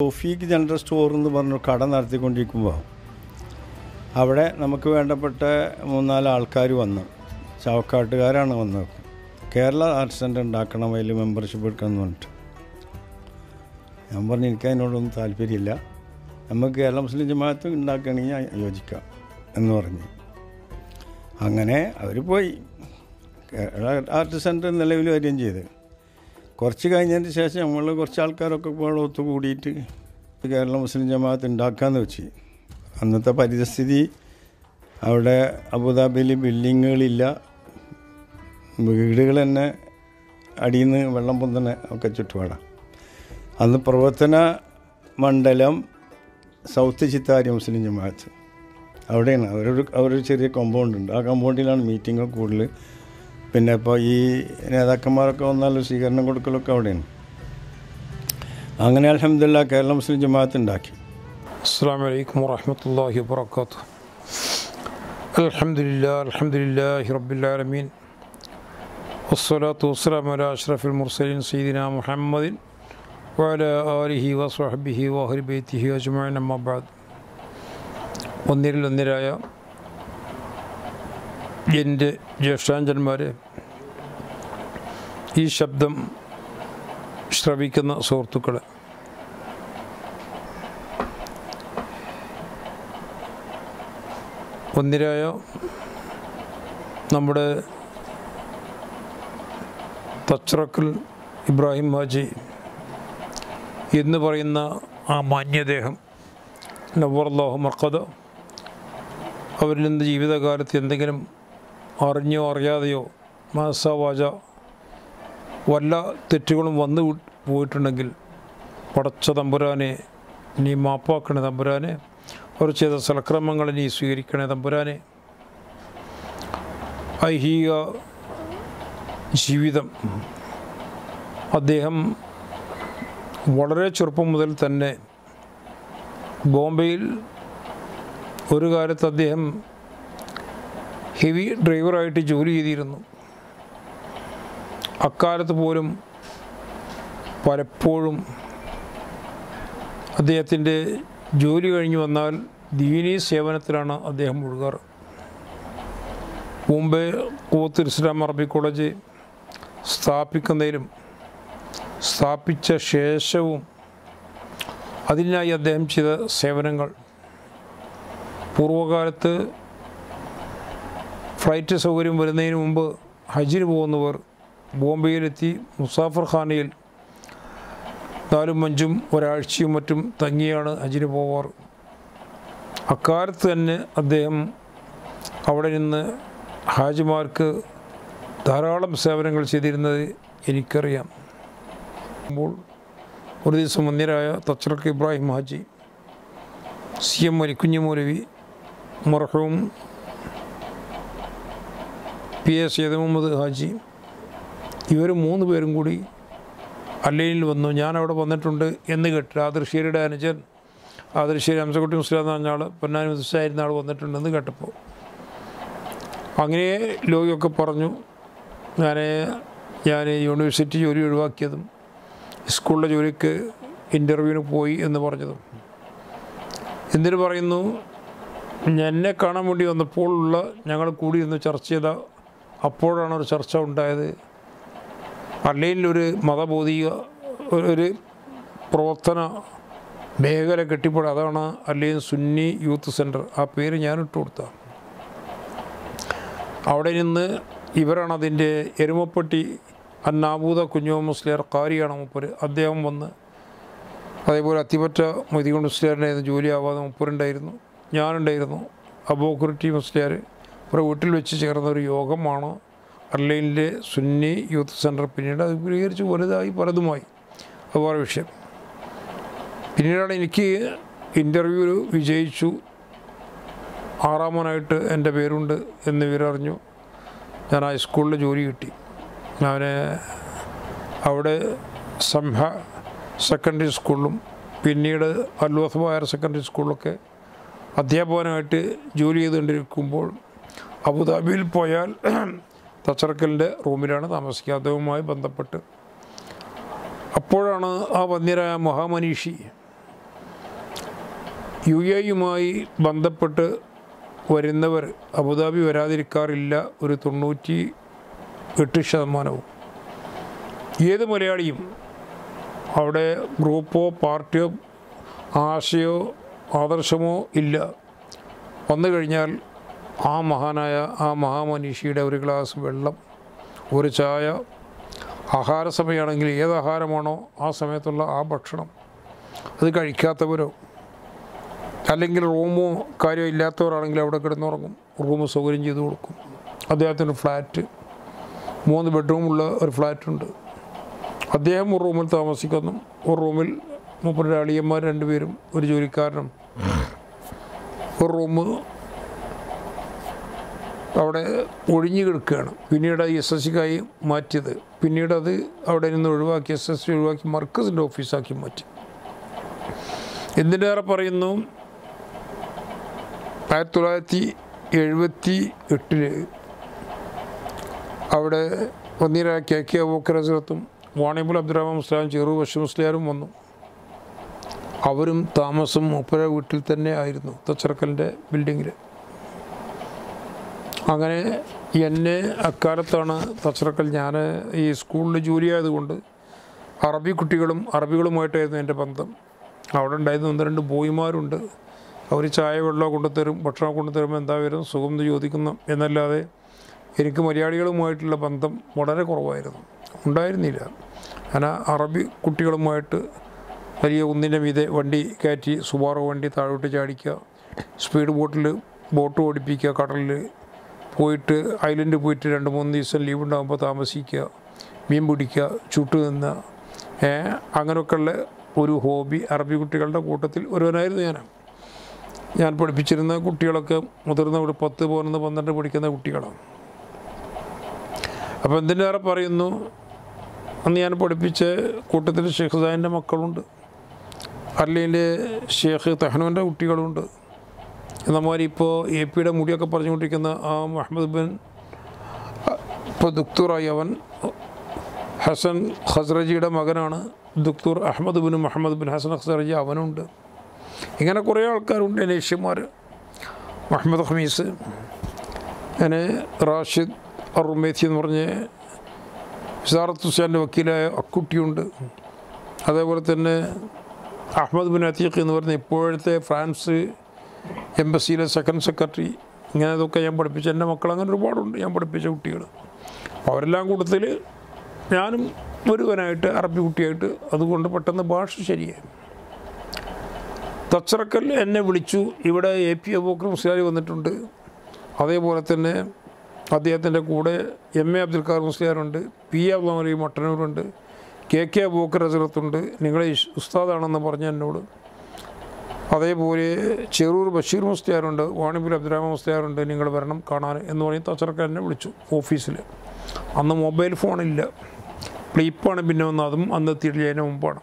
സോഫീക്ക് general store എന്ന് പറഞ്ഞ കട നടത്തിക്കൊണ്ടിരിക്കുമ്പോൾ അവിടെ നമുക്ക് വേണ്ടപ്പെട്ട മൂന്നാല് ആൾക്കാർ വന്നു ചാവക്കാട്ടുകാരാണ് വന്നത് കേരള ആർട്സ് സെൻ്റർ ഉണ്ടാക്കണം അതിൽ മെമ്പർഷിപ്പ് എടുക്കണം എന്ന് പറഞ്ഞിട്ട് ഞാൻ പറഞ്ഞു എനിക്ക് അതിനോടൊന്നും താല്പര്യമില്ല നമുക്ക് കേരള മുസ്ലിം ജമാഅത്ത് ഉണ്ടാക്കുകയാണെങ്കിൽ ഞാൻ യോജിക്കാം എന്ന് പറഞ്ഞു അങ്ങനെ അവർ പോയി കേരള ആർട്ട് സെൻറ്റർ നിലവിൽ വരികയും ചെയ്ത് കുറച്ച് കഴിഞ്ഞതിന് ശേഷം നമ്മൾ കുറച്ച് ആൾക്കാരൊക്കെ ഇപ്പോൾ ഒത്തുകൂടിയിട്ട് കേരള മുസ്ലിം ജമാഅത്ത് ഉണ്ടാക്കാമെന്ന് വെച്ച് അന്നത്തെ പരിസ്ഥിതി അവിടെ അബുദാബിയിൽ ബിൽഡിങ്ങുകളില്ല വീടുകൾ തന്നെ അടിയിൽ നിന്ന് വെള്ളം പൊന്തണ ഒക്കെ ചുറ്റുപാടാണ് അന്ന് പ്രവർത്തന മണ്ഡലം സൗത്ത് ചിത്താരി മുസ്ലിം ജമാഅത്ത് അവിടെയാണ് അവരൊരു അവരൊരു ചെറിയ കോമ്പൗണ്ട് ഉണ്ട് ആ കോമ്പൗണ്ടിലാണ് മീറ്റിംഗ് കൂടുതൽ പിന്നെ ഇപ്പോൾ ഈ നേതാക്കന്മാരൊക്കെ വന്നാൽ സ്വീകരണം കൊടുക്കലൊക്കെ അവിടെയാണ് അങ്ങനെ അലഹമില്ല കേരള മുസ്ലിം ജമാഅത്ത് ഉണ്ടാക്കി السلام عليكم ورحمة الله وبركاته الحمد لله الحمد لله رب العالمين والصلاة والسلام على أشرف المرسلين سيدنا محمد وعلى آله وصحبه وأهل بيته أجمعين أما بعد ഒന്നിരിൽ ഒന്നിരായ എൻ്റെ ജ്യേഷ്ഠാഞ്ചന്മാരെ ഈ ശബ്ദം ശ്രവിക്കുന്ന സുഹൃത്തുക്കളെ ഒന്നിരായ നമ്മുടെ തച്രക്കൽ ഇബ്രാഹിം ഹാജി എന്ന് പറയുന്ന ആ മാന്യദേഹം നവറല്ലാഹു മർക്കത അവരിൽ നിന്ന് ജീവിതകാലത്ത് എന്തെങ്കിലും അറിഞ്ഞോ അറിയാതെയോ മാസാവാച വല്ല തെറ്റുകളും വന്നു വി- പോയിട്ടുണ്ടെങ്കിൽ പടച്ച തമ്പുരാനെ നീ മാപ്പാക്കണേ തമ്പുരാനെ അവർ ചെയ്ത സൽക്രമങ്ങൾ നീ സ്വീകരിക്കണേ തമ്പുരാനെ ഐഹിക ജീവിതം അദ്ദേഹം വളരെ ചെറുപ്പം മുതൽ തന്നെ ബോംബെയിൽ ഒരു കാലത്ത് അദ്ദേഹം ഹെവി ഡ്രൈവറായിട്ട് ജോലി ചെയ്തിരുന്നു അക്കാലത്ത് പോലും പലപ്പോഴും അദ്ദേഹത്തിൻ്റെ ജോലി കഴിഞ്ഞ് വന്നാൽ ദീനീ സേവനത്തിലാണ് അദ്ദേഹം മുഴുകാറ് മുമ്പേ കൂത്ത് ഇസ്ലാം അറബി കോളേജ് സ്ഥാപിക്കുന്നതിലും സ്ഥാപിച്ച ശേഷവും അതിനായി അദ്ദേഹം ചെയ്ത സേവനങ്ങൾ പൂർവ്വകാലത്ത് ഫ്ലൈറ്റ് സൗകര്യം വരുന്നതിന് മുമ്പ് ഹജ്ജിന് പോകുന്നവർ ബോംബെയിലെത്തി മുസാഫർ ഖാനയിൽ നാലും അഞ്ചും ഒരാഴ്ചയും മറ്റും തങ്ങിയാണ് ഹജ്ജിന് പോവാറ് അക്കാലത്ത് തന്നെ അദ്ദേഹം അവിടെ നിന്ന് ഹാജിമാർക്ക് ധാരാളം സേവനങ്ങൾ ചെയ്തിരുന്നത് എനിക്കറിയാം അപ്പോൾ ഒരു ദിവസം മന്ദിരായ തച്ചറക്ക് ഇബ്രാഹിം ഹാജി സി എം മരിക്കുഞ്ഞി മൗലവി മർഹൂം പി എസ് സയ്യിദ് മുഹമ്മദ് ഹാജി ഇവർ മൂന്ന് പേരും കൂടി അല്ലയിൽ വന്നു ഞാൻ അവിടെ വന്നിട്ടുണ്ട് എന്ന് കേട്ടു ആദർശേരിയുടെ അനുജൻ ആദർശേരി ഹംസക്കുട്ടി മുസ്ലിം എന്ന് പറഞ്ഞ ആൾ പൊന്നാനി മുസ്ലിമായിരുന്ന ആൾ വന്നിട്ടുണ്ടെന്ന് കേട്ടപ്പോൾ അങ്ങനെ ലോകിയൊക്കെ പറഞ്ഞു ഞാൻ ഞാൻ യൂണിവേഴ്സിറ്റി ജോലി ഒഴിവാക്കിയതും സ്കൂളിലെ ജോലിക്ക് ഇൻ്റർവ്യൂവിന് പോയി എന്ന് പറഞ്ഞതും എന്തിനു പറയുന്നു എന്നെ കാണാൻ വേണ്ടി വന്നപ്പോൾ ഉള്ള ഞങ്ങൾ കൂടി ഒന്ന് ചർച്ച ചെയ്ത അപ്പോഴാണ് ഒരു ചർച്ച ഉണ്ടായത് അല്ലെങ്കിൽ ഒരു മതബോധിക ഒരു- ഒരു പ്രവർത്തന മേഖല കെട്ടിപ്പോൾ അതാണ് അല്ലെങ്കിൽ സുന്നി യൂത്ത് സെൻറ്റർ ആ പേര് ഞാൻ ഇട്ട് കൊടുത്ത അവിടെ നിന്ന് ഇവരാണ് അതിൻ്റെ എരുമപ്പെട്ടി അന്നാബൂത കുഞ്ഞോ മുസ്ലിയാർ കാരിയാണ് മുപ്പര് അദ്ദേഹം വന്ന് അതേപോലെ അത്തിപ്പറ്റ മൊയ്തീൻ മുസ്ലിയാറിൻ്റെ ജോലിയാവാതെ മുപ്പരുണ്ടായിരുന്നു ഞാനുണ്ടായിരുന്നു അബോക്കുറിറ്റി മുസ്ലിയാർ ഇവിടെ വീട്ടിൽ വെച്ച് ചേർന്ന ഒരു യോഗമാണ് അർലൈനിലെ സുന്നി യൂത്ത് സെൻറ്റർ പിന്നീട് അത് വിപുലീകരിച്ച് വലുതായി പലതുമായി അത് വേറെ വിഷയം പിന്നീടാണ് എനിക്ക് ഇൻ്റർവ്യൂവിൽ വിജയിച്ചു ആറാമനായിട്ട് എൻ്റെ പേരുണ്ട് എന്ന് ഇവരറിഞ്ഞു ഞാൻ ഹൈസ്കൂളിൽ ജോലി കിട്ടി ഞാൻ അവിടെ സംഹ സെക്കൻഡറി സ്കൂളിലും പിന്നീട് അൽവസ്ബ ഹയർ സെക്കൻഡറി സ്കൂളിലൊക്കെ അധ്യാപകനായിട്ട് ജോലി ചെയ്തുകൊണ്ടിരിക്കുമ്പോൾ അബുദാബിയിൽ പോയാൽ തച്ചറക്കലിൻ്റെ റൂമിലാണ് താമസിക്കുക അദ്ദേഹവുമായി ബന്ധപ്പെട്ട് അപ്പോഴാണ് ആ വന്യരായ മഹാമനീഷി യു എയുമായി ബന്ധപ്പെട്ട് വരുന്നവർ അബുദാബി വരാതിരിക്കാറില്ല ഒരു തൊണ്ണൂറ്റി എട്ട് ശതമാനവും ഏത് മലയാളിയും അവിടെ ഗ്രൂപ്പോ പാർട്ടിയോ ആശയോ ആദർശമോ ഇല്ല വന്നു കഴിഞ്ഞാൽ ആ മഹാനായ ആ മഹാമനീഷിയുടെ ഒരു ഗ്ലാസ് വെള്ളം ഒരു ചായ ആഹാര സമയമാണെങ്കിൽ ഏത് ആഹാരമാണോ ആ സമയത്തുള്ള ആ ഭക്ഷണം അത് കഴിക്കാത്തവരോ അല്ലെങ്കിൽ റൂമോ കാര്യമോ ഇല്ലാത്തവരാണെങ്കിൽ അവിടെ കിടന്നുറങ്ങും റൂം സൗകര്യം ചെയ്ത് കൊടുക്കും അദ്ദേഹത്തിന് ഫ്ലാറ്റ് മൂന്ന് ബെഡ്റൂമുള്ള ഒരു ഫ്ലാറ്റുണ്ട് അദ്ദേഹം ഒരു റൂമിൽ താമസിക്കുന്നു ഒരു റൂമിൽ മുപ്പത് അളിയന്മാർ രണ്ടുപേരും ഒരു ജോലിക്കാരനും ഒരു റൂം അവിടെ ഒഴിഞ്ഞു കിടക്കുകയാണ് പിന്നീട് എസ് എസ് സിക്കായി മാറ്റിയത് പിന്നീട് അത് അവിടെ നിന്ന് ഒഴിവാക്കി എസ് എസ് സി ഒഴിവാക്കി മർക്കസിൻ്റെ ഓഫീസാക്കി മാറ്റി എന്തിനേറെ പറയുന്നു ആയിരത്തി തൊള്ളായിരത്തി എഴുപത്തി എട്ടില് അവിടെ വന്നീര കെ കെ അബൂക്കർ ഹസ്രത്തും വാണിബുൽ അബ്ദുറഹ്മാൻ മുസ്ലാം ചെറു ബഷീർ മുസ്ലിയാരും വന്നു അവരും താമസം മൂപ്പര വീട്ടിൽ തന്നെ ആയിരുന്നു തച്ചറക്കലിൻ്റെ ബിൽഡിങ്ങിൽ അങ്ങനെ എന്നെ അക്കാലത്താണ് തച്ചറക്കൽ ഞാൻ ഈ സ്കൂളിൽ ജോലി ആയതുകൊണ്ട് അറബി കുട്ടികളും അറബികളുമായിട്ടായിരുന്നു എൻ്റെ ബന്ധം അവിടെ ഉണ്ടായിരുന്ന ഒന്ന് രണ്ട് ബോയിമാരുണ്ട് അവർ ചായ വെള്ളം കൊണ്ടുതരും ഭക്ഷണം കൊണ്ടുതരുമ്പോൾ എന്താ വരും സുഖം എന്ന് ചോദിക്കുന്ന എന്നല്ലാതെ എനിക്ക് മലയാളികളുമായിട്ടുള്ള ബന്ധം വളരെ കുറവായിരുന്നു ഉണ്ടായിരുന്നില്ല ഞാൻ അറബി കുട്ടികളുമായിട്ട് വലിയ കുന്നിൻ്റെ മീതെ വണ്ടി കയറ്റി സുബാറോ വണ്ടി താഴോട്ട് ചാടിക്കുക സ്പീഡ് ബോട്ടിൽ ബോട്ട് ഓടിപ്പിക്കുക കടലിൽ പോയിട്ട് ഐലൻഡ് പോയിട്ട് രണ്ട് മൂന്ന് ദിവസം ലീവ് ഉണ്ടാകുമ്പോൾ താമസിക്കുക മീൻ പിടിക്കുക ചുട്ടു നിന്ന അങ്ങനെയൊക്കെയുള്ള ഒരു ഹോബി അറബി കുട്ടികളുടെ കൂട്ടത്തിൽ ഒരുവനായിരുന്നു ഞാൻ ഞാൻ പഠിപ്പിച്ചിരുന്ന കുട്ടികളൊക്കെ മുതിർന്ന ഒരു പത്ത് പതിനൊന്ന് പന്ത്രണ്ട് പഠിക്കുന്ന കുട്ടികളാണ് അപ്പോൾ എന്തിനേറെ പറയുന്നു അന്ന് ഞാൻ പഠിപ്പിച്ച കൂട്ടത്തിൽ ഷെയ്ഖ് സാഹിൻ്റെ മക്കളുണ്ട് അല്ലെങ്കിൽ ഷെയ്ഖ് തെഹ്നുവിൻ്റെ കുട്ടികളുണ്ട് എന്നമാതിരി ഇപ്പോൾ എ പിയുടെ മുടിയൊക്കെ പറഞ്ഞുകൊണ്ടിരിക്കുന്ന ആ മുഹമ്മദ് ബിൻ ഇപ്പോൾ ദുക്തൂറായി അവൻ ഹസൻ ഖസ്റജിയുടെ മകനാണ് ദുക്തൂർ അഹമ്മദ് ബിൻ മുഹമ്മദ് ബിൻ ഹസൻ ഖസ്റജി അവനുണ്ട് ഇങ്ങനെ കുറേ ആൾക്കാരുണ്ട് നേഷ്യന്മാർ മുഹമ്മദ് ഹമീസ് അങ്ങനെ റാഷിദ് അറുമേത്തി എന്ന് പറഞ്ഞ് ഇസാറത്ത് ഹുസൈൻ്റെ വക്കീലായ അക്കുട്ടിയുണ്ട് അതേപോലെ തന്നെ അഹമ്മദ് ബിൻ അത്തീഖ് എന്ന് പറഞ്ഞ ഇപ്പോഴത്തെ ഫ്രാൻസ് എംബസിയിലെ സെക്കൻഡ് സെക്രട്ടറി ഇങ്ങനെ ഇതൊക്കെ ഞാൻ പഠിപ്പിച്ച എൻ്റെ മക്കൾ അങ്ങനെ ഒരുപാടുണ്ട് ഞാൻ പഠിപ്പിച്ച കുട്ടികൾ അവരെല്ലാം കൂട്ടത്തിൽ ഞാനും ഒരുവനായിട്ട് അറബി കുട്ടിയായിട്ട് അതുകൊണ്ട് പെട്ടെന്ന് ഭാഷ ശരിയായി തച്ചറക്കൽ എന്നെ വിളിച്ചു ഇവിടെ എ പി അബൂക്കർ മുസ്ലിയാരി വന്നിട്ടുണ്ട് അതേപോലെ തന്നെ അദ്ദേഹത്തിൻ്റെ കൂടെ എം എ അബ്ദുൽ ഖാർ മുസ്ലിയാറുണ്ട് പി എ അബ്ദുൽ മട്ടന്നൂരുണ്ട് കെ കെ അബൂക്കർ ഹസരത്തുണ്ട് നിങ്ങളെ ഇഷ്- ഉസ്താദാണെന്ന് പറഞ്ഞ എന്നോട് അതേപോലെ ചെറൂർ ബഷീർ മുസ്തിയാറുണ്ട് വാണിബുൽ അബ്ദുറഹ്മാൻ മുസ്തിയാറുണ്ട് നിങ്ങൾ വരണം കാണാൻ എന്ന് പറഞ്ഞ് തച്ചറക്കൽ എന്നെ വിളിച്ചു ഓഫീസിൽ അന്ന് മൊബൈൽ ഫോണില്ല ഫ്ലിപ്പാണ് പിന്നെ വന്നത് അതും അന്ന് എത്തിയിട്ടില്ല അതിന് മുമ്പാണ്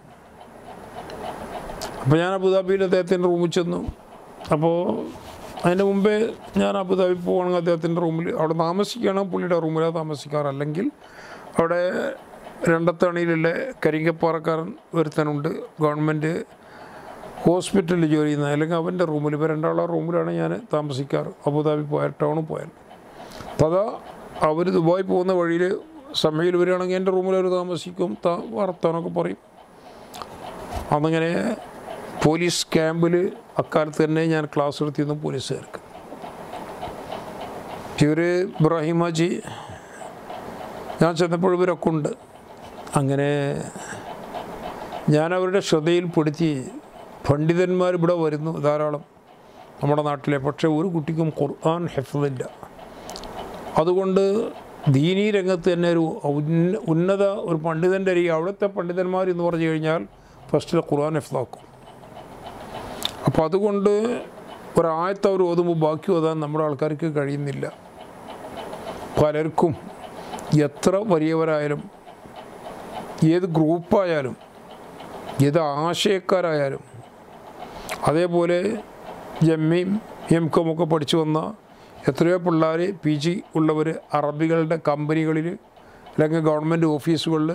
അപ്പോൾ ഞാൻ അബുദാബിയിൽ അദ്ദേഹത്തിൻ്റെ റൂമിൽ ചെന്നു അപ്പോൾ അതിൻ്റെ മുമ്പേ ഞാൻ അബുദാബി പോവുകയാണെങ്കിൽ അദ്ദേഹത്തിൻ്റെ റൂമിൽ അവിടെ താമസിക്കുകയാണെങ്കിൽ പുള്ളിയുടെ റൂമിലാണ് താമസിക്കാറ് അല്ലെങ്കിൽ അവിടെ രണ്ടത്തണിയിലുള്ള കരിങ്കപ്പാറക്കാരൻ ഒരുത്തനുണ്ട് ഗവൺമെൻറ് ഹോസ്പിറ്റലിൽ ജോലി ചെയ്യുന്ന അല്ലെങ്കിൽ അവൻ്റെ റൂമിൽ ഇപ്പോൾ രണ്ടാളെ റൂമിലാണ് ഞാൻ താമസിക്കാറ് അബുദാബി പോയാൽ ടൗണിൽ പോയാൽ അതാ അവർ ദുബായ് പോകുന്ന വഴിയിൽ സമയയിൽ വരികയാണെങ്കിൽ എൻ്റെ റൂമിൽ അവർ താമസിക്കും താ വർത്താനൊക്കെ പറയും അന്നങ്ങനെ പോലീസ് ക്യാമ്പിൽ അക്കാലത്ത് തന്നെ ഞാൻ ക്ലാസ് എടുത്തിരുന്നു പോലീസുകാർക്ക് ഇവർ ഇബ്രാഹിം ഹാജി ഞാൻ ചെന്നപ്പോൾ ഇവരൊക്കെ ഉണ്ട് അങ്ങനെ ഞാൻ അവരുടെ ശ്രദ്ധയിൽപ്പെടുത്തി പണ്ഡിതന്മാർ ഇവിടെ വരുന്നു ധാരാളം നമ്മുടെ നാട്ടിലെ പക്ഷേ ഒരു കുട്ടിക്കും ഖുർആൻ ഹെഫില്ല അതുകൊണ്ട് ദീനീ രംഗത്ത് തന്നെ ഒരു ഉന്ന ഉന്നത ഒരു പണ്ഡിതൻ്റെ അരികെ അവിടുത്തെ പണ്ഡിതന്മാർ എന്ന് പറഞ്ഞു കഴിഞ്ഞാൽ ഫസ്റ്റിൽ ഖുർആൻ ഹെഫ്ലാക്കും അപ്പോൾ അതുകൊണ്ട് ഒരായത്ത് അവർ ഓതുമ്പോൾ ബാക്കി ഓതാൻ നമ്മുടെ ആൾക്കാർക്ക് കഴിയുന്നില്ല പലർക്കും എത്ര വലിയവരായാലും ഏത് ഗ്രൂപ്പായാലും ഏത് ആശയക്കാരായാലും അതേപോലെ എമ്മയും എം കോമൊക്കെ പഠിച്ചു വന്ന എത്രയോ പിള്ളേർ പി ജി ഉള്ളവർ അറബികളുടെ കമ്പനികളിൽ അല്ലെങ്കിൽ ഗവൺമെൻറ് ഓഫീസുകളിൽ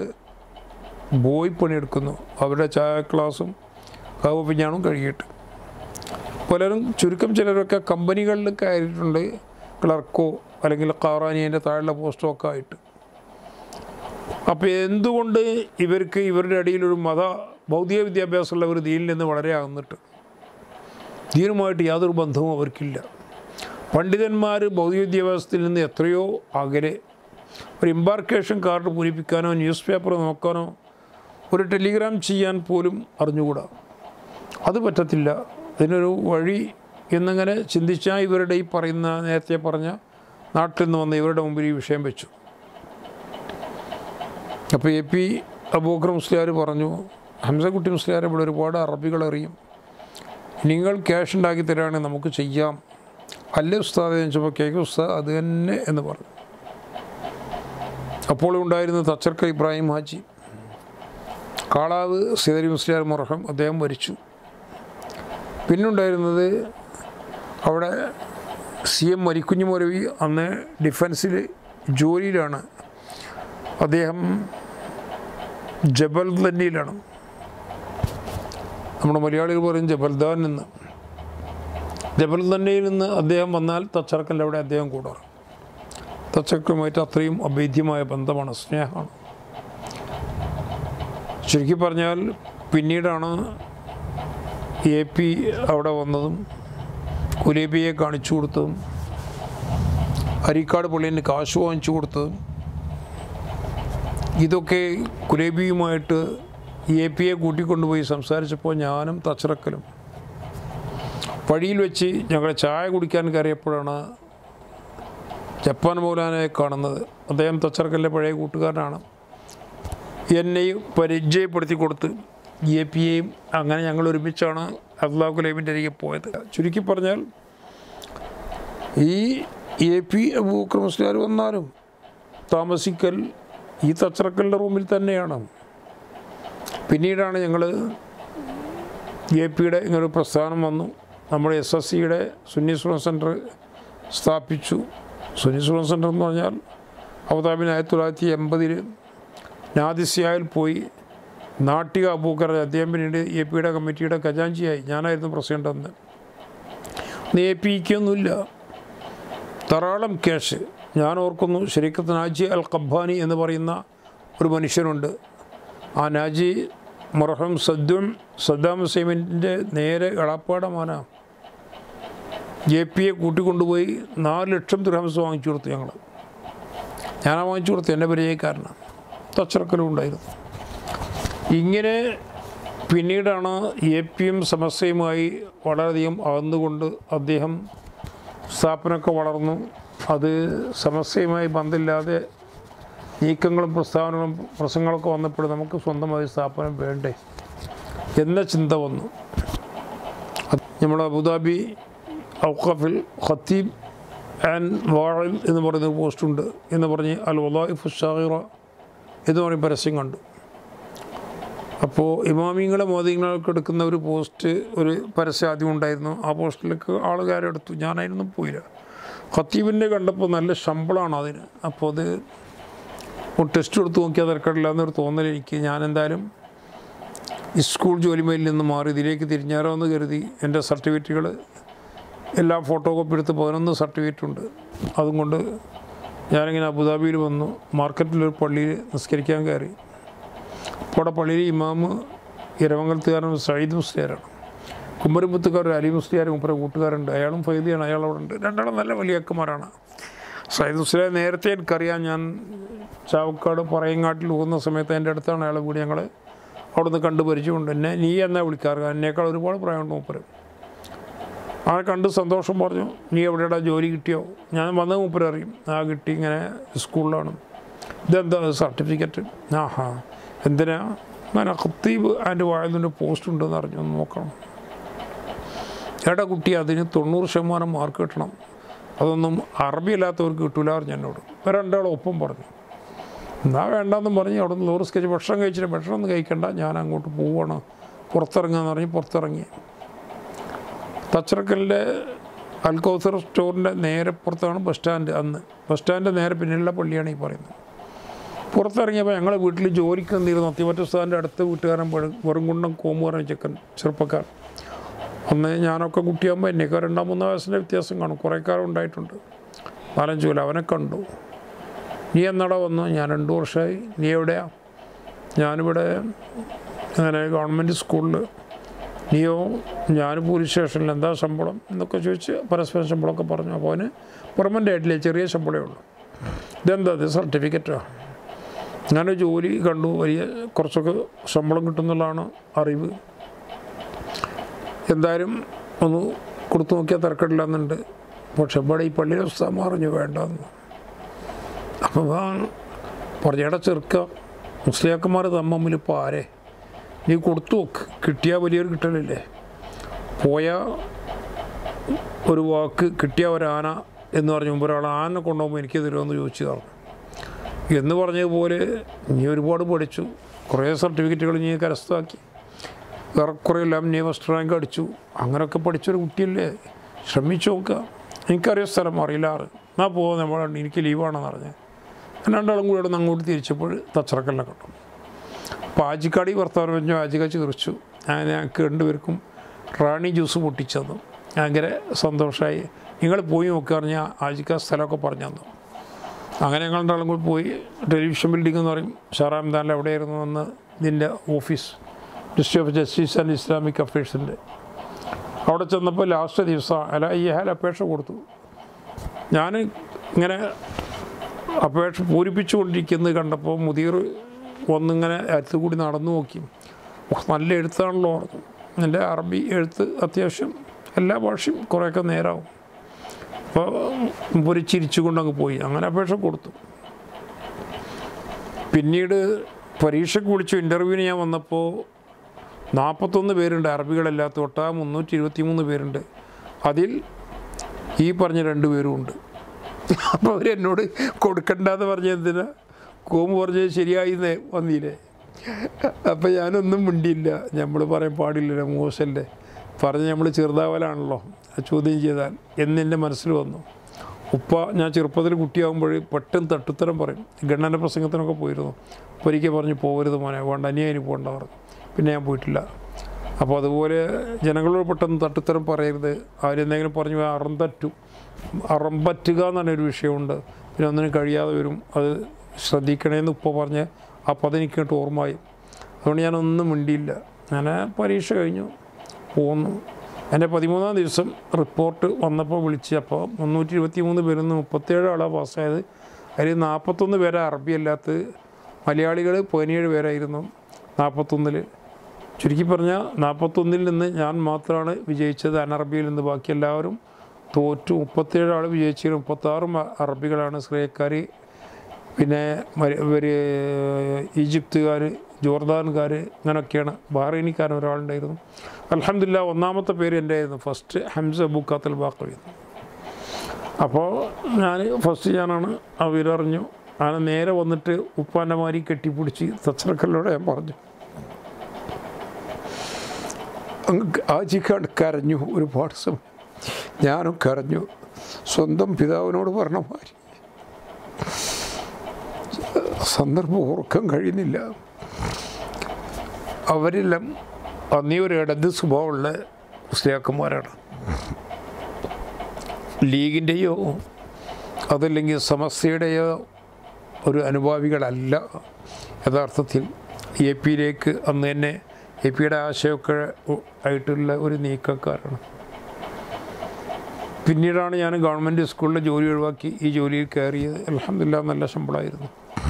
ബോയ് പണിയെടുക്കുന്നു അവരുടെ ചായ ക്ലാസ്സും കാവ് പിഞ്ഞാണും കഴുകിയിട്ട് പലരും ചുരുക്കം ചിലരൊക്കെ കമ്പനികളിൽ കയറിയിട്ടുണ്ട് ക്ലർക്കോ അല്ലെങ്കിൽ കാറാനിയൻ്റെ താഴെയുള്ള പോസ്റ്റോ ഒക്കെ ആയിട്ട് അപ്പോൾ എന്തുകൊണ്ട് ഇവർക്ക് ഇവരുടെ ഇടയിലൊരു മത ഭൗതിക വിദ്യാഭ്യാസമുള്ളവർ ദീനിൽ നിന്ന് വളരെ അകന്നിട്ട് ദീനുമായിട്ട് യാതൊരു ബന്ധവും അവർക്കില്ല പണ്ഡിതന്മാർ ഭൗതിക വിദ്യാഭ്യാസത്തിൽ നിന്ന് എത്രയോ അകലെ ഒരു എംബാർക്കേഷൻ കാർഡ് പൂരിപ്പിക്കാനോ ന്യൂസ് പേപ്പർ നോക്കാനോ ഒരു ടെലിഗ്രാം ചെയ്യാൻ പോലും അറിഞ്ഞുകൂടാ അത് പറ്റത്തില്ല ഇതിനൊരു വഴി എന്നിങ്ങനെ ചിന്തിച്ചാൽ ഇവരുടെ ഈ പറയുന്ന നേരത്തെ പറഞ്ഞ നാട്ടിൽ നിന്ന് വന്ന ഇവരുടെ മുമ്പിൽ ഈ വിഷയം വെച്ചു അപ്പോൾ എ പി അബൂക്കർ മുസ്ലിയാർ പറഞ്ഞു ഹംസക്കുട്ടി മുസ്ലിയാർ ഇവിടെ ഒരുപാട് അറബികൾ അറിയും നിങ്ങൾ ക്യാഷ് ഉണ്ടാക്കി തരാണെങ്കിൽ നമുക്ക് ചെയ്യാം അല്ലേ ഉസ്താദ് എന്ന് ചോദിച്ചപ്പോൾ കേക്ക് ഉസ്താദ് അത് തന്നെ എന്ന് പറഞ്ഞു അപ്പോൾ ഉണ്ടായിരുന്ന തച്ചർക്ക ഇബ്രാഹിം ഹാജി കാളാവ് സീതരി മുസ്ലിയാർ മുറഹം അദ്ദേഹം മരിച്ചു പിന്നുണ്ടായിരുന്നത് അവിടെ സി എം മരിക്കുഞ്ഞു മൊരവി അന്ന് ഡിഫൻസിൽ ജോലിയിലാണ് അദ്ദേഹം ജബൽ തന്നിയിലാണ് നമ്മുടെ മലയാളികൾ പറയും ജബൽദാൻ എന്ന് ജബൽ തന്നയിൽ നിന്ന് അദ്ദേഹം വന്നാൽ തച്ചറക്കൻ്റെ അവിടെ അദ്ദേഹം കൂടാറ് തച്ചറക്കുമായിട്ട് അത്രയും അഭേദ്യമായ ബന്ധമാണ് സ്നേഹമാണ് ചുരുക്കി പറഞ്ഞാൽ പിന്നീടാണ് എ പി അവിടെ വന്നതും കുലേബിയെ കാണിച്ചു കൊടുത്തതും അരിക്കാട് പള്ളിന് കാശ് വാങ്ങിച്ചു കൊടുത്തതും ഇതൊക്കെ കുലേബിയുമായിട്ട് എ പിയെ കൂട്ടിക്കൊണ്ടുപോയി സംസാരിച്ചപ്പോൾ ഞാനും തച്ചറക്കലും വഴിയിൽ വെച്ച് ഞങ്ങൾ ചായ കുടിക്കാൻ കയറിയപ്പോഴാണ് ജപ്പാൻ മൗലാനയെ കാണുന്നത് അദ്ദേഹം തച്ചറക്കലിൻ്റെ പഴയ കൂട്ടുകാരനാണ് എന്നെയും പരിചയപ്പെടുത്തി കൊടുത്ത് എ പിയെയും അങ്ങനെ ഞങ്ങൾ ഒരുമിച്ചാണ് അള്ളാഹു കുലേബിൻ്റെ അരികെ പോയത് ചുരുക്കി പറഞ്ഞാൽ ഈ എ പി അബൂക്കർ മുസ്ലിയാർ വന്നാലും താമസിക്കൽ ഈ തച്ചറക്കലിൻ്റെ റൂമിൽ തന്നെയാണ് പിന്നീടാണ് ഞങ്ങൾ എ പിയുടെ ഇങ്ങനൊരു പ്രസ്ഥാനം വന്നു നമ്മുടെ എസ് എസ് സിയുടെ സുന്നി സ്റ്റുഡൻറ് സെൻറ്റർ സ്ഥാപിച്ചു സുന്നി സ്റ്റുഡൻറ് സെൻറ്റർ എന്ന് പറഞ്ഞാൽ അബുദാബിന് ആയിരത്തി തൊള്ളായിരത്തി എൺപതിൽ നാദിസ്യായിൽ പോയി നാട്ടിക അബൂക്കർ അദ്ദേഹം പിന്നീട് എ പിയുടെ കമ്മിറ്റിയുടെ ഖജാഞ്ചിയായി ഞാനായിരുന്നു പ്രസിഡൻ്റ് അന്ന് അന്ന് എ പിക്കൊന്നുമില്ല ധാരാളം ക്യാഷ് ഞാൻ ഓർക്കുന്നു ഷെരീഖത്ത് നാജി അൽ ഖബ്ബാനി എന്ന് പറയുന്ന ഒരു മനുഷ്യനുണ്ട് ആ നാജി മൊറഹം സദ്ദും സദ്ദാം ഹുസൈമിൻ്റെ നേരെ എളാപ്പാടമാന ജെ പിയെ കൂട്ടിക്കൊണ്ടുപോയി നാല് ലക്ഷം ദുരഹംസ് വാങ്ങിച്ചു കൊടുത്തു ഞങ്ങൾ ഞാനാ വാങ്ങിച്ചു കൊടുത്തു എൻ്റെ പരിചയക്കാരനാണ് തച്ചറക്കലും ഉണ്ടായിരുന്നു ഇങ്ങനെ പിന്നീടാണ് എ പിയും സമസ്യയുമായി വളരെയധികം അകന്നുകൊണ്ട് അദ്ദേഹം സ്ഥാപനമൊക്കെ വളർന്നു അത് സമസ്യയുമായി ബന്ധമില്ലാതെ നീക്കങ്ങളും പ്രസ്താവനകളും പ്രസംഗങ്ങളൊക്കെ വന്നപ്പോൾ നമുക്ക് സ്വന്തമായി സ്ഥാപനം വേണ്ടേ എന്ന ചിന്ത വന്നു അത് നമ്മുടെ അബുദാബി ഔഖഫിൽ ഖത്തീബ് ആൻഡ് വാഴിൽ എന്ന് പറയുന്ന ഒരു പോസ്റ്റുണ്ട് എന്ന് പറഞ്ഞ് അൽ വലായിഫ് ഷാഹിറ എന്ന് പറയും പരസ്യം കണ്ടു അപ്പോൾ ഇമാമിങ്ങളെ മോദിങ്ങളൊക്കെ എടുക്കുന്ന ഒരു പോസ്റ്റ് ഒരു പരസ്യം ആദ്യം ഉണ്ടായിരുന്നു ആ പോസ്റ്റിലേക്ക് ആളുകാരെടുത്തു ഞാനായിരുന്നു പോയില്ല ഖത്തീബിൻ്റെ കണ്ടപ്പോൾ നല്ല ശമ്പളമാണ് അതിന് അപ്പോൾ അത് ഒരു ടെസ്റ്റ് എടുത്ത് നോക്കിയാൽ തിരക്കടില്ല എന്നൊരു തോന്നൽ എനിക്ക് ഞാൻ എന്തായാലും ഈ സ്കൂൾ ജോലിമയിൽ നിന്ന് മാറി ഇതിലേക്ക് തിരിഞ്ഞാലോ എന്ന് കരുതി എൻ്റെ സർട്ടിഫിക്കറ്റുകൾ എല്ലാ ഫോട്ടോ കോപ്പി എടുത്ത് പതിനൊന്ന് സർട്ടിഫിക്കറ്റ് ഉണ്ട് അതും കൊണ്ട് ഞാനിങ്ങനെ അബുദാബിയിൽ വന്നു മാർക്കറ്റിലൊരു പള്ളിയിൽ നിസ്കരിക്കാൻ കയറി അപ്പോൾ അവിടെ പള്ളിയിൽ ഇമാമ് ഇരവങ്കലത്തുകാരൻ സയ്യിദ് മുസ്ലിയാരാണ് കുമ്മരമ്പത്തുകാർ അലി മുസ്ലിയാർ മുപ്പര കൂട്ടുകാരുണ്ട് അയാളും ഫൈദിയാണ് അയാൾ അവിടെ ഉണ്ട് രണ്ടാളും നല്ല വലിയ അക്കന്മാരാണ് സയ്യിദ് മുസ്ലിയാർ നേരത്തെ എനിക്കറിയാം ഞാൻ ചാവക്കാട് പറയങ്ങാട്ടിൽ പോകുന്ന സമയത്ത് എൻ്റെ അടുത്താണ് അയാളെ വീട് ഞങ്ങൾ അവിടെ നിന്ന് കണ്ട് പരിചയമുണ്ട് എന്നെ നീ എന്നാ വിളിക്കാറ് എന്നേക്കാൾ ഒരുപാട് പ്രായമുണ്ട് മൂപ്പര് ആ കണ്ട് സന്തോഷം പറഞ്ഞു നീ എവിടെയാടാ ജോലി കിട്ടിയോ ഞാൻ വന്ന മൂപ്പര് അറിയും ആ കിട്ടി ഇങ്ങനെ സ്കൂളിലാണ് ഇതെന്താ സർട്ടിഫിക്കറ്റ് ആഹാ എന്തിനാ ഞാൻ ഖത്തീബ് അതിൻ്റെ വായതിൻ്റെ പോസ്റ്റ് ഉണ്ടെന്ന് അറിഞ്ഞു ഒന്ന് നോക്കണം ഏട്ടാ കുട്ടി അതിന് തൊണ്ണൂറ് ശതമാനം മാർക്ക് കിട്ടണം അതൊന്നും അറബി അല്ലാത്തവർക്ക് കിട്ടൂല പറഞ്ഞു എന്നോട് രണ്ടാളും ഒപ്പം പറഞ്ഞു എന്നാ വേണ്ടെന്നും പറഞ്ഞ് അവിടെ നിന്ന് ലോറി സ്കെച്ച് ഭക്ഷണം കഴിച്ചിട്ട് ഭക്ഷണം ഒന്നും കഴിക്കണ്ട ഞാൻ അങ്ങോട്ട് പോവുകയാണ് പുറത്തിറങ്ങാന്ന് പറഞ്ഞ് പുറത്തിറങ്ങി തച്ചറക്കലിൻ്റെ അൽക്കൗസർ സ്റ്റോറിൻ്റെ നേരെ പുറത്താണ് ബസ് സ്റ്റാൻഡ് അന്ന് ബസ് സ്റ്റാൻഡിൻ്റെ നേരെ പിന്നിലുള്ള പള്ളിയാണ് ഈ പറയുന്നത് പുറത്തിറങ്ങിയപ്പോൾ ഞങ്ങളെ വീട്ടിൽ ജോലിക്ക് നിന്നിരുന്നു അത്തിമറ്റ സ്ഥാൻ്റെ അടുത്ത വീട്ടുകാരൻ വെറും വെറുംകുണ്ടം കോമു പറഞ്ഞ ചെക്കൻ ചെറുപ്പക്കാർ അന്ന് ഞാനൊക്കെ കുട്ടിയാകുമ്പോൾ എന്നേക്കാൾ രണ്ടാം മൂന്നാം വയസ്സിൻ്റെ വ്യത്യാസം കാണും കുറേ കാലം ഉണ്ടായിട്ടുണ്ട് നാലഞ്ച് കൊല്ലം അവനെ കണ്ടു നീ എന്നടാ വന്നു ഞാൻ രണ്ട് വർഷമായി നീ എവിടെയാ ഞാനിവിടെ അങ്ങനെ ഗവൺമെൻറ് സ്കൂളിൽ നീയോ ഞാൻ പോലീസ് സ്റ്റേഷനിൽ എന്താ ശമ്പളം എന്നൊക്കെ ചോദിച്ച് പരസ്പരം ശമ്പളമൊക്കെ പറഞ്ഞു അപ്പോൾ അവന് പെർമനൻ്റ് ആയിട്ടില്ല ചെറിയ ശമ്പളമേ ഉള്ളൂ ഇതെന്താ ഇത് സർട്ടിഫിക്കറ്റാ ഞാനൊരു ജോലി കണ്ടു വലിയ കുറച്ചൊക്കെ ശമ്പളം കിട്ടുന്നുള്ളതാണ് അറിവ് എന്തായാലും ഒന്ന് കൊടുത്തു നോക്കിയാൽ തിരക്കിടില്ലെന്നുണ്ട് പക്ഷെ ഇവിടെ ഈ പള്ളിയിലെ ഉസ്താമ പറഞ്ഞു വേണ്ടെന്ന് അപ്പോൾ പറഞ്ഞേടാ ചെറുക്ക മുസ്ലിയാക്കന്മാർ തമ്മിൽ ഇപ്പോൾ ആരെ നീ കൊടുത്തു നോക്ക് കിട്ടിയാൽ വലിയൊരു കിട്ടലില്ലേ പോയ ഒരു വാക്ക് കിട്ടിയ ഒരാന എന്ന് പറഞ്ഞു മുമ്പ് ഒരാൾ ആന കൊണ്ടുപോകുമ്പോൾ എനിക്ക് തരുമെന്ന് ചോദിച്ചതാണ് എന്ന് പറഞ്ഞതുപോലെ നീ ഒരുപാട് പഠിച്ചു കുറേ സർട്ടിഫിക്കറ്റുകൾ നീ കരസ്ഥമാക്കി ഏറെക്കുറെ എല്ലാം നീ ഫസ്റ്റ് റാങ്ക് അടിച്ചു അങ്ങനെയൊക്കെ പഠിച്ചൊരു കുട്ടിയല്ലേ ശ്രമിച്ചു നോക്കുക എനിക്കറിയ സ്ഥലം അറിയില്ലാറ് എന്നാ പോകാം നമ്മൾ എനിക്ക് ലീവാണെന്ന് പറഞ്ഞ് രണ്ടാളും കൂടെ അവിടെ നിന്ന് അങ്ങോട്ട് തിരിച്ചപ്പോൾ തച്ചറക്കലിനെ കണ്ടു അപ്പോൾ ആജിക്കാടി വർത്തമാനം പറഞ്ഞു ആജിക ചിരിച്ചു ഞാൻ ഞങ്ങൾക്ക് രണ്ടുപേർക്കും റാണി ജ്യൂസ് പൊട്ടിച്ചെന്നു ഭയങ്കര സന്തോഷമായി നിങ്ങൾ പോയി നോക്കുക പറഞ്ഞാൽ ആജിക്ക സ്ഥലമൊക്കെ പറഞ്ഞു തന്നു അങ്ങനെ ഞങ്ങൾ രണ്ടാളും കൂടി പോയി ടെലിവിഷൻ ബിൽഡിംഗ് എന്ന് പറയും ഷാറാം ദാനിൽ എവിടെയായിരുന്നു എന്ന് ഇതിൻ്റെ office ministry of justice and Islamic അഫയേഴ്സിൻ്റെ അവിടെ ചെന്നപ്പോൾ ലാസ്റ്റ് ദിവസം അല്ല ഈ ഹാൽ അപേക്ഷ കൊടുത്തു ഞാൻ ഇങ്ങനെ അപേക്ഷ പൂരിപ്പിച്ചുകൊണ്ടിരിക്കുന്നത് കണ്ടപ്പോൾ മുതിർ വന്നിങ്ങനെ അടുത്ത് കൂടി നടന്നു നോക്കി "ഓ, നല്ല എഴുത്താണല്ലോ പറഞ്ഞു എൻ്റെ അറബി എഴുത്ത് അത്യാവശ്യം എല്ലാ ഭാഷയും കുറേയൊക്കെ നേരാവും അപ്പോൾ മുമ്പൊരു ചിരിച്ചുകൊണ്ട് അങ്ങ് പോയി അങ്ങനെ അപേക്ഷ കൊടുത്തു പിന്നീട് പരീക്ഷയ്ക്ക് വിളിച്ചു ഇൻ്റർവ്യൂവിന് ഞാൻ വന്നപ്പോൾ നാൽപ്പത്തൊന്ന് പേരുണ്ട് അറബികളല്ലാത്ത ഒട്ടാ മുന്നൂറ്റി ഇരുപത്തി മൂന്ന് പേരുണ്ട് അതിൽ ഈ പറഞ്ഞ രണ്ട് പേരും ഉണ്ട് അപ്പോൾ അവരെന്നോട് കൊടുക്കണ്ടെന്ന് പറഞ്ഞ എന്തിനാ കോമ് പറഞ്ഞത് ശരിയായി എന്നേ വന്നില്ലേ അപ്പം ഞാനൊന്നും മിണ്ടിയില്ല നമ്മൾ പറയാൻ പാടില്ലല്ലോ മോശമല്ലേ പറഞ്ഞ് നമ്മൾ ചെറുതാവലാണല്ലോ ചോദ്യം ചെയ്താൽ എന്നെൻ്റെ മനസ്സിൽ വന്നു ഉപ്പ ഞാൻ ചെറുപ്പത്തിൽ കുട്ടിയാകുമ്പോൾ പെട്ടെന്ന് തട്ടുത്തരം പറയും ഗണ്ണൻ്റെ പ്രസംഗത്തിനൊക്കെ പോയിരുന്നു അപ്പോൾ ഒരിക്കൽ പറഞ്ഞു പോകരുത് മോനെ വേണ്ട അനിയന് പോകണ്ട പറഞ്ഞു പിന്നെ ഞാൻ പോയിട്ടില്ല അപ്പോൾ അതുപോലെ ജനങ്ങളോട് പെട്ടെന്ന് തട്ടുത്തരം പറയരുത് അവരെന്തെങ്കിലും പറഞ്ഞു പോയാൽ അറന്തറ്റു അറമ്പറ്റുക എന്നൊരു ഒരു വിഷയമുണ്ട് പിന്നെ ഒന്നിനും കഴിയാതെ വരും അത് ശ്രദ്ധിക്കണേന്ന് ഉപ്പ പറഞ്ഞ് ആ പദം എനിക്ക് കേട്ട് ഓർമ്മയായി അതുകൊണ്ട് ഞാനൊന്നും മിണ്ടിയില്ല ഞാൻ പരീക്ഷ കഴിഞ്ഞു പോന്നു എൻ്റെ പതിമൂന്നാം ദിവസം റിപ്പോർട്ട് വന്നപ്പോൾ വിളിച്ച് അപ്പോൾ മുന്നൂറ്റി ഇരുപത്തി മൂന്ന് പേരിൽ നിന്ന് മുപ്പത്തേഴ് ആളാണ് പാസ്സായത് അതിൽ നാൽപ്പത്തൊന്ന് പേരെ അറബി അല്ലാത്ത മലയാളികൾ പതിനേഴ് പേരായിരുന്നു നാൽപ്പത്തൊന്നിൽ ചുരുക്കി പറഞ്ഞാൽ നാൽപ്പത്തൊന്നിൽ നിന്ന് ഞാൻ മാത്രമാണ് വിജയിച്ചത് അനറബിയിൽ നിന്ന് ബാക്കി എല്ലാവരും തോറ്റു മുപ്പത്തേഴ് ആൾ വിജയിച്ചതിൽ മുപ്പത്താറും അറബികളാണ് ശ്രേയക്കാർ പിന്നെ മരി- ഇവർ ഈജിപ്തുകാർ ജോർദാൻകാർ അങ്ങനെയൊക്കെയാണ് ബഹ്റൈനിക്കാരൻ ഒരാളുണ്ടായിരുന്നു അലഹമില്ല ഒന്നാമത്തെ പേര് എൻ്റെ ആയിരുന്നു ഫസ്റ്റ് ഹംസ ബുക്കാത്തൽ ബാക്കറിയുന്നു അപ്പോൾ ഞാൻ ഫസ്റ്റ് ഞാനാണ് ആ വിവരറിഞ്ഞു ഞാൻ നേരെ വന്നിട്ട് ഉപ്പാൻ്റെ മാരി കെട്ടിപ്പിടിച്ച് തച്ചറക്കല്ലോടെ ഞാൻ പറഞ്ഞു അങ്ങ് ആജിക്കാണ്ട് കരഞ്ഞു ഒരുപാട് സമയം ഞാനും കരഞ്ഞു സ്വന്തം പിതാവിനോട് പറഞ്ഞ മാതിരി സന്ദർഭം ഓർക്കാൻ കഴിയുന്നില്ല അവരെല്ലാം അന്നീ ഒരു ഇടത് സ്വഭാവമുള്ള മുസ്ലിയാക്കന്മാരാണ് ലീഗിൻ്റെയോ അതല്ലെങ്കിൽ സമസ്യയുടെയോ ഒരു അനുഭാവികളല്ല യഥാർത്ഥത്തിൽ എ പിയിലേക്ക് അന്ന് തന്നെ എ പിയുടെ ആശയമൊക്കെ ഉ- ആയിട്ടുള്ള ഒരു നീക്കക്കാരാണ് പിന്നീടാണ് ഞാൻ ഗവൺമെൻറ് സ്കൂളിലെ ജോലി ഒഴിവാക്കി ഈ ജോലിയിൽ കയറിയത് അലഹമില്ല നല്ല ശമ്പളമായിരുന്നു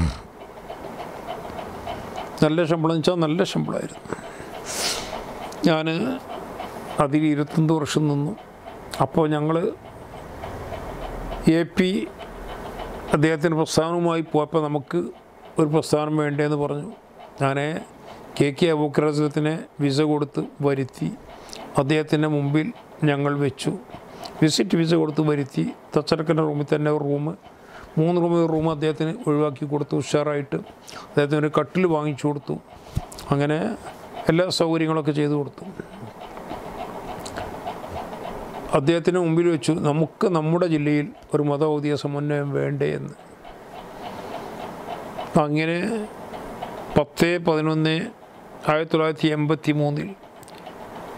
നല്ല ശമ്പളം എന്ന് വെച്ചാൽ നല്ല ശമ്പളമായിരുന്നു ഞാൻ അതിൽ ഇരുപത്തൊന്ന് വർഷം നിന്നു അപ്പോൾ ഞങ്ങൾ എ പി അദ്ദേഹത്തിൻ്റെ പ്രസ്ഥാനവുമായി പോയപ്പോൾ നമുക്ക് ഒരു പ്രസ്ഥാനം വേണ്ടേന്ന് പറഞ്ഞു ഞാൻ കെ കെ അബൂക്കറസത്തിനെ വിസ കൊടുത്ത് വരുത്തി അദ്ദേഹത്തിൻ്റെ മുമ്പിൽ ഞങ്ങൾ വെച്ചു വിസിറ്റ് വിസ കൊടുത്ത് വരുത്തി തച്ചടക്കൻ്റെ റൂമിൽ തന്നെ ഒരു റൂം മൂന്ന് റൂമിൽ ഒരു റൂം അദ്ദേഹത്തിന് ഒഴിവാക്കി കൊടുത്തു ഉഷാറായിട്ട് അദ്ദേഹത്തിന് ഒരു കട്ടിൽ വാങ്ങിച്ചു കൊടുത്തു അങ്ങനെ എല്ലാ സൗകര്യങ്ങളൊക്കെ ചെയ്തു കൊടുത്തു അദ്ദേഹത്തിന് മുമ്പിൽ വെച്ചു നമുക്ക് നമ്മുടെ ജില്ലയിൽ ഒരു മതൗദ്യ സമന്വയം വേണ്ടേ എന്ന് അങ്ങനെ പത്ത് പതിനൊന്ന് ആയിരത്തി തൊള്ളായിരത്തി എൺപത്തി മൂന്നിൽ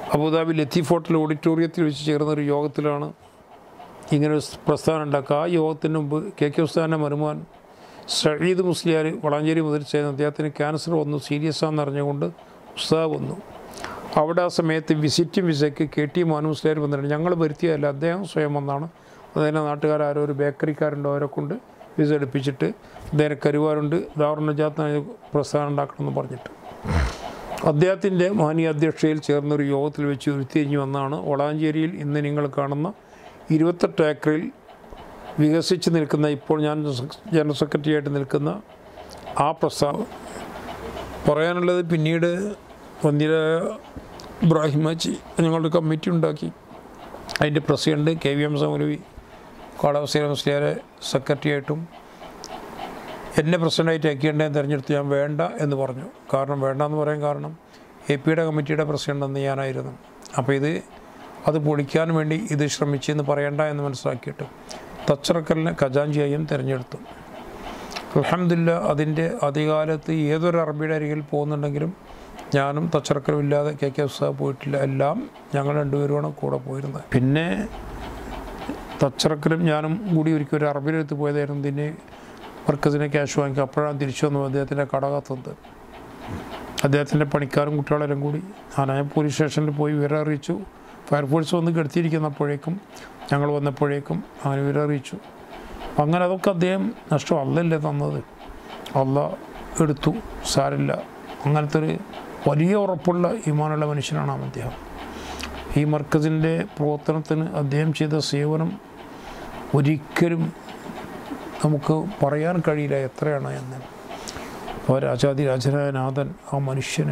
അബുദാബി ലത്തീഫ് ഹോട്ടൽ ഓഡിറ്റോറിയത്തിൽ വെച്ച് ചേർന്ന ഒരു യോഗത്തിലാണ് ഇങ്ങനെ ഒരു പ്രസ്ഥാനം ഉണ്ടാക്കുക ആ യോഗത്തിന് മുമ്പ് കെ കെ ഉസ്താൻ്റെ മരുമാൻ സയ്യിദ് മുസ്ലിയാർ വളാഞ്ചേരി മുതൽ ചെയ്യുന്ന അദ്ദേഹത്തിന് ക്യാൻസർ വന്നു സീരിയസ് ആണെന്ന് അറിഞ്ഞുകൊണ്ട് ഉസ്താദ് വന്നു അവിടെ ആ സമയത്ത് വിസിറ്റിംഗ് വിസയ്ക്ക് കെ ടി മാനു മുസ്ലിയാർ വന്നിട്ടുണ്ട് ഞങ്ങൾ വരുത്തിയതല്ല അദ്ദേഹം സ്വയം വന്നാണ് അദ്ദേഹം നാട്ടുകാരോ ഒരു ബേക്കറിക്കാരുണ്ടോ അവരെ കൊണ്ട് വിസ എടുപ്പിച്ചിട്ട് അദ്ദേഹം കരുവാറുണ്ട് ദാറുണജാത്ത് പ്രസ്ഥാനം ഉണ്ടാക്കണമെന്ന് പറഞ്ഞിട്ട് അദ്ദേഹത്തിൻ്റെ മാന്യ അധ്യക്ഷതയിൽ ചേർന്നൊരു യോഗത്തിൽ വെച്ച് ഉരുത്തിരിഞ്ഞു വന്നാണ് വളാഞ്ചേരിയിൽ ഇന്ന് നിങ്ങൾ കാണുന്ന ഇരുപത്തെട്ട് ഏക്കറിൽ വികസിച്ച് നിൽക്കുന്ന ഇപ്പോൾ ഞാൻ ജനറൽ സെക്രട്ടറി ആയിട്ട് നിൽക്കുന്ന ആ പ്രസ്താവം പറയാനുള്ളത് പിന്നീട് വന്ധ്യരായ ഇബ്രാഹിമാച്ചി ഞങ്ങളുടെ കമ്മിറ്റി ഉണ്ടാക്കി അതിൻ്റെ പ്രസിഡൻറ്റ് കെ വി എം സമരവി കാളവസീല മുസ്ലിയാരെ സെക്രട്ടറി ആയിട്ടും എന്നെ പ്രസിഡൻ്റായിട്ട് ആക്കിയേണ്ടത് തിരഞ്ഞെടുത്ത് ഞാൻ വേണ്ട എന്ന് പറഞ്ഞു കാരണം വേണ്ട എന്ന് പറയാൻ കാരണം എ പിയുടെ കമ്മിറ്റിയുടെ പ്രസിഡന്റ് എന്ന് ഞാനായിരുന്നു അപ്പോൾ ഇത് അത് പൊളിക്കാൻ വേണ്ടി ഇത് ശ്രമിച്ചെന്ന് പറയണ്ട എന്ന് മനസ്സിലാക്കിയിട്ട് തച്ചറക്കലിനെ ഖജാൻജിയായും തിരഞ്ഞെടുത്തു അലഹമില്ല അതിൻ്റെ അധികാലത്ത് ഏതൊരു അറബിയുടെ അരികിൽ പോകുന്നുണ്ടെങ്കിലും ഞാനും തച്ചറക്കലും ഇല്ലാതെ കെ കെ ഉസ്താദ് പോയിട്ടില്ല എല്ലാം ഞങ്ങൾ രണ്ടുപേരുമാണ് കൂടെ പോയിരുന്നത് പിന്നെ തച്ചറക്കലും ഞാനും കൂടി ഒരിക്കൽ ഒരു അറബിയുടെ അടുത്ത് പോയതായിരുന്നു ഇതിന് വർക്കസിനെ ക്യാഷ് വാങ്ങിക്കുക അപ്പോഴാണ് തിരിച്ചു വന്നു അദ്ദേഹത്തിൻ്റെ കടകത്തുന്നത് അദ്ദേഹത്തിൻ്റെ പണിക്കാരും കുട്ടികളെല്ലാം കൂടി ഞാൻ പോലീസ് സ്റ്റേഷനിൽ പോയി വിവരം അറിയിച്ചു ഫയർഫോഴ്സ് വന്ന് കെടുത്തിയിരിക്കുന്നപ്പോഴേക്കും ഞങ്ങൾ വന്നപ്പോഴേക്കും അങ്ങനെ വിവരം അറിയിച്ചു അങ്ങനെ അതൊക്കെ അദ്ദേഹം നഷ്ടം അല്ലല്ലേ തന്നത് അല്ല എടുത്തു സാരില്ല അങ്ങനത്തെ ഒരു വലിയ ഉറപ്പുള്ള ഈമാനുള്ള മനുഷ്യനാണ് ആ അദ്ദേഹം ഈ മർക്കസിൻ്റെ പ്രവർത്തനത്തിന് അദ്ദേഹം ചെയ്ത സേവനം ഒരിക്കലും നമുക്ക് പറയാൻ കഴിയില്ല എത്രയാണ് എന്ന് അപ്പോൾ രാജാതി രാജനായ നാഥൻ ആ മനുഷ്യന്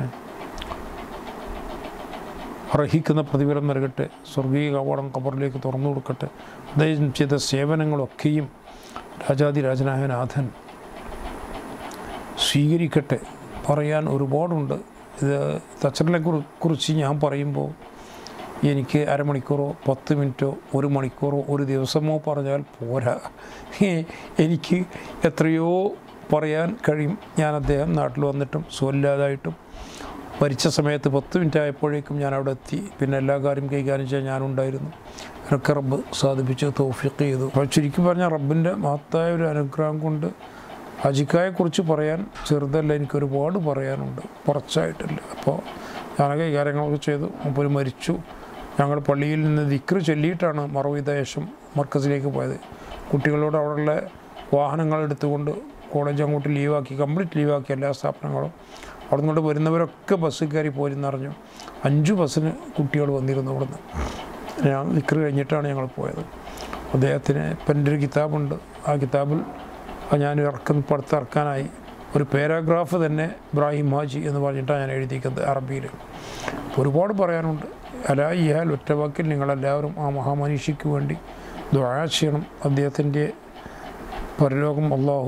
അർഹിക്കുന്ന പ്രതിഫലം നൽകട്ടെ സ്വർഗീയ കവാടം കബറിലേക്ക് തുറന്നു കൊടുക്കട്ടെ അദ്ദേഹം ചെയ്ത സേവനങ്ങളൊക്കെയും രാജാതി രാജനായ നാഥൻ സ്വീകരിക്കട്ടെ പറയാൻ ഒരുപാടുണ്ട് ഇത് തച്ചറിനെ കുറിച്ച് ഞാൻ പറയുമ്പോൾ എനിക്ക് അരമണിക്കൂറോ പത്ത് മിനിറ്റോ ഒരു മണിക്കൂറോ ഒരു ദിവസമോ പറഞ്ഞാൽ പോരാ എനിക്ക് എത്രയോ പറയാൻ കഴിയും ഞാൻ അദ്ദേഹം നാട്ടിൽ വന്നിട്ടും സുഖമില്ലാതായിട്ടും മരിച്ച സമയത്ത് പത്ത് മിനിറ്റ് ആയപ്പോഴേക്കും ഞാൻ അവിടെ എത്തി പിന്നെ എല്ലാ കാര്യം കൈകാര്യം ചെയ്യാൻ ഞാനുണ്ടായിരുന്നു എനിക്ക് റബ്ബ് സാധിപ്പിച്ച് തോഫിക്ക് ചെയ്തു അപ്പോൾ ചുരുക്കി പറഞ്ഞാൽ റബ്ബിൻ്റെ മഹത്തായ ഒരു അനുഗ്രഹം കൊണ്ട് ഹജിക്കായെക്കുറിച്ച് പറയാൻ ചെറുതല്ല എനിക്ക് ഒരുപാട് പറയാനുണ്ട് കുറച്ചായിട്ടില്ല അപ്പോൾ ഞാനൊക്കെ ഈ കാര്യങ്ങളൊക്കെ ചെയ്തു മുമ്പ് മരിച്ചു ഞങ്ങൾ പള്ളിയിൽ നിന്ന് ദിക്റ് ചൊല്ലിയിട്ടാണ് മറവിദേശം മർക്കസിലേക്ക് പോയത് കുട്ടികളോട് അവിടെയുള്ള വാഹനങ്ങൾ എടുത്തുകൊണ്ട് കോളേജ് അങ്ങോട്ട് ലീവാക്കി കംപ്ലീറ്റ് ലീവാക്കി എല്ലാ സ്ഥാപനങ്ങളും അവിടെ നിന്നുകൊണ്ട് വരുന്നവരൊക്കെ ബസ് കയറി പോരെന്നറിഞ്ഞു അഞ്ച് ബസ്സിന് കുട്ടികൾ വന്നിരുന്നു അവിടുന്ന് ഞാൻ ദിക്റ് കഴിഞ്ഞിട്ടാണ് ഞങ്ങൾ പോയത് അദ്ദേഹത്തിന് ഇപ്പം എൻ്റെ ഒരു കിതാബുണ്ട് ആ കിതാബിൽ ഞാൻ ഇറക്കുന്ന പുറത്തിറക്കാനായി ഒരു പാരാഗ്രാഫ് തന്നെ ഇബ്രാഹിം ഹാജി എന്ന് പറഞ്ഞിട്ടാണ് ഞാൻ എഴുതിക്കുന്നത് അറബിയിൽ ഒരുപാട് പറയാനുണ്ട് അലാ ഇഹാൽ ഒറ്റവാക്കിൽ നിങ്ങളെല്ലാവരും ആ മഹാമനീഷിക്ക് വേണ്ടി ദ്വാ ചെയ്യണം അദ്ദേഹത്തിൻ്റെ പരലോകം അള്ളാഹു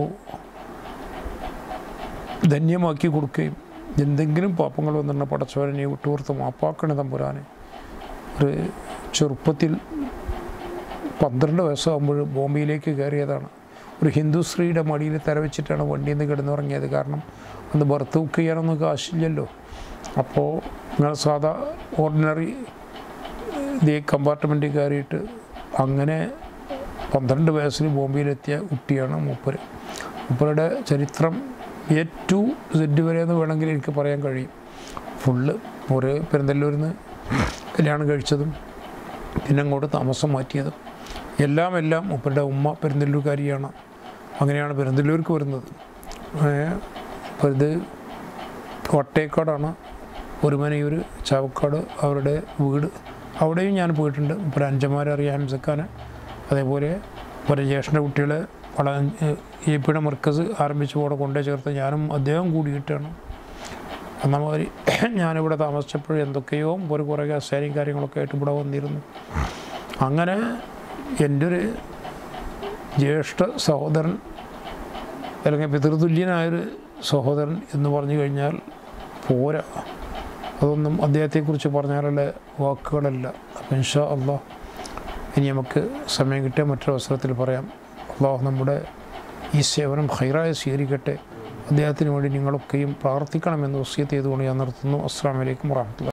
ധന്യമാക്കി കൊടുക്കുകയും എന്തെങ്കിലും പാപ്പങ്ങൾ വന്നിട്ടുള്ള പടച്ചവനെ നീ വിട്ടുകൊടുത്ത് മാപ്പാക്കണ തമ്പുരാനെ ഒരു ചെറുപ്പത്തിൽ പന്ത്രണ്ട് വയസ്സാകുമ്പോൾ ബോംബെയിലേക്ക് കയറിയതാണ് ഒരു ഹിന്ദു സ്ത്രീയുടെ മടിയിൽ തരവെച്ചിട്ടാണ് വണ്ടിയിൽ നിന്ന് കിടന്നുറങ്ങിയത് കാരണം അന്ന് ബർത്ത് ബുക്ക് ചെയ്യാനൊന്നും കാശില്ലല്ലോ അപ്പോൾ ഇങ്ങനെ സാധാ ഓർഡിനറി ഇതേ കമ്പാർട്ട്മെൻറ്റിൽ കയറിയിട്ട് അങ്ങനെ പന്ത്രണ്ട് വയസ്സിൽ ബോംബെയിലെത്തിയ കുട്ടിയാണ് മൂപ്പര് മൂപ്പരുടെ ചരിത്രം എ ടു സെഡ് വരെ എന്ന് വേണമെങ്കിൽ എനിക്ക് പറയാൻ കഴിയും ഫുള്ള് ഒരു പെരുന്തല്ലൂരിൽ നിന്ന് കല്യാണം കഴിച്ചതും പിന്നെ അങ്ങോട്ട് താമസം മാറ്റിയതും എല്ലാം എല്ലാം മൂപ്പരുടെ ഉമ്മ പെരുന്തല്ലൂർക്കാരിയാണ് അങ്ങനെയാണ് പെരുന്തല്ലൂർക്ക് വരുന്നത് അപ്പോൾ ഇത് വട്ടേക്കാടാണ് ഒരുമനയൂർ ചാവക്കാട് അവരുടെ വീട് അവിടെയും ഞാൻ പോയിട്ടുണ്ട് ഇപ്പോൾ അഞ്ചന്മാരറിയാം ഹംസക്കാന് അതേപോലെ ഒരു ജ്യേഷ്ഠൻ്റെ കുട്ടികളെ വള എ പിയുടെ മർക്കസ് ആരംഭിച്ച് അവിടെ കൊണ്ടേ ചേർത്ത് ഞാനും അദ്ദേഹം കൂടിയിട്ടാണ് ഒന്നാമത് ഞാനിവിടെ താമസിച്ചപ്പോൾ എന്തൊക്കെയോ ഒരു കുറേ അസാരിയും കാര്യങ്ങളൊക്കെ ആയിട്ട് ഇവിടെ വന്നിരുന്നു അങ്ങനെ എൻ്റെ ഒരു ജ്യേഷ്ഠ സഹോദരൻ അല്ലെങ്കിൽ പിതൃതുല്യനായൊരു സഹോദരൻ എന്ന് പറഞ്ഞു കഴിഞ്ഞാൽ പോരാ അതൊന്നും അദ്ദേഹത്തെക്കുറിച്ച് പറഞ്ഞാലുള്ള വാക്കുകളല്ല അപ്പം ഇൻഷാ അള്ളാഹ് ഇനി നമുക്ക് സമയം കിട്ടിയ മറ്റൊരു അവസരത്തിൽ പറയാം അള്ളാഹു നമ്മുടെ ഈ സേവനം ഹൈറായി സ്വീകരിക്കട്ടെ അദ്ദേഹത്തിന് വേണ്ടി നിങ്ങളൊക്കെയും പ്രാർത്ഥിക്കണമെന്ന് വസ്യത്ത് ചെയ്തുകൊണ്ട് ഞാൻ നിർത്തുന്നു അസ്സാം വലൈക്കും വാഹമത്തുള്ള